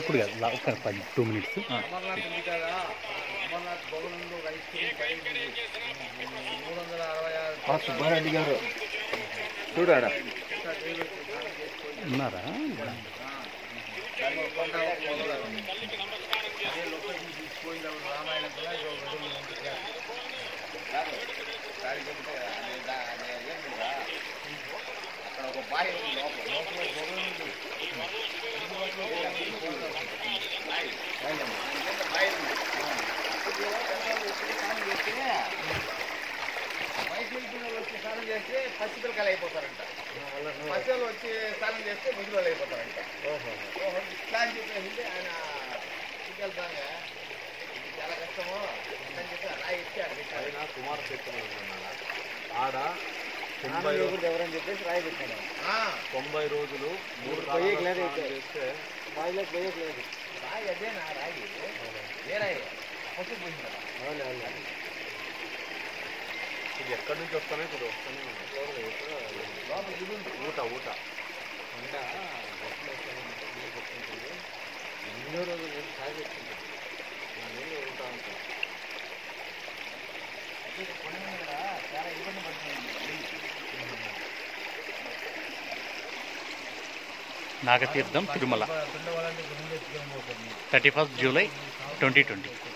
ఇప్పుడు కాదు లా- ఒక పది టూ మినిట్స్ అమర్నాథ్ ఉంది కదా అమర్నాథ్ భవనంలో ఒక ఐస్ క్రీమ్ ప్రైస్ ఉంది. మూడు వందల అరవై ఆరు సుబ్బారెడ్డి గారు చూడాడా ఇంకా డైలీ వచ్చి స్నానం చేసుకొని ఉన్నారా దాన్ని ఒక కొండ ఒక పోలవరం. అదే లొకేషన్ తీసుకుపోయినప్పుడు రామాయణం కూడా ఇది ఒక రెండు మూడు ఉంటాయి. కాదు, దానికి ఉంటే అదే దా- అదే ఏం లేదా? అక్కడ ఒక బావి ఉంది లోపల లోపల ఒక గొడవ ఉంది. ఇంటి లోపల ఒక బావి. బావి ఉంది. బావి ఉంది. అప్పుడు ఏమో పెద్దవాళ్ళు వచ్చి స్నానం చేస్తే వయసు వెళ్ళిపోయిన వాళ్ళు వచ్చి స్నానం చేస్తే పసిపిల్లకాయలు అయిపోతారంట పసివాళ్ళు వచ్చి స్నానం చేస్తే ముసలి అయిపోతారంట ఓహో ఇట్లా అని చెప్పేసి ఆయన తీసుకెళ్తాను చాలా కష్టము అని చెప్పి అలా ఇచ్చి అక్కడ పెట్టారు. కుమార్ చెప్తున్నా ఆడ స్నానం తొంభై చేయకూడదు ఎవరని చెప్పేసి రాయి పెట్టాడు ఆ, తొంభై రోజులు మూడు పోయేకి కాలాలు లేదు స్నానం అయితే. చేస్తే బావిలో పోయట్లేదు రాయి అదే నా రాయి ఏ రాయి పసుపు పోయింది కదా ఇది ఎక్కడి నుంచి వస్తానే ఇప్పుడు వస్తానే ఉంది. లోపల ఇది ఉంది ఊట ఊట ఎన్నో రోజులు నేను సాగు పెట్టుకుంటాను నేను ఉంటా ఉంటాను కొండ మీద చాలా ఇబ్బంది పడుతుంది నాగతీర్థం తిరుమల పిండ వాళ్ళంటే గుండె ఎత్తుకొని పోతుంది thirty first July twenty twenty